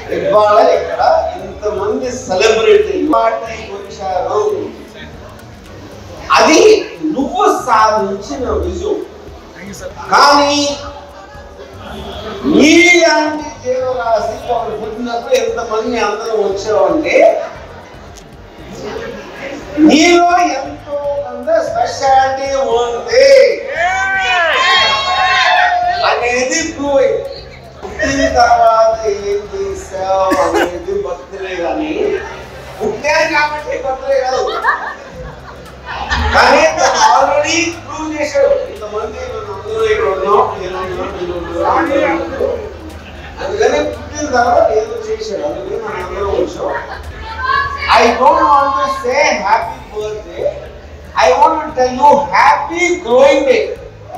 ఇవాళ ఇక్కడ ఇంతమంది సెలబ్రిటీ పార్టీకి వచ్చారు అది నువ్వు సాధించిన విజయం కానీ నీలాంటి జీవరాశి ఒకరు పుట్టినప్పుడు ఎంతమంది అందరం వచ్చావంటే నీలో ఎంతో కొంత స్పెషాలిటీ ఉంది అనేది ప్రూవ్ అయింది. పుట్టిన తర్వాత ఏం చేసావు అనేది భక్తులే కానీ పుట్టాను కాబట్టి భక్తులే కాదు కానీ ఆల్రెడీ ప్రూవ్ చేశాడు ఇంతమంది అందరూ ఇక్కడ ఉన్నాం నేను ఉన్నాం, నేను ఉన్నాం, నేను ఉన్నాం. అందుకని పుట్టిన తర్వాత ఏదో చేశాడు అందుకని మనం అందరం వచ్చాం I don't want to say happy birthday I want to tell you happy growing day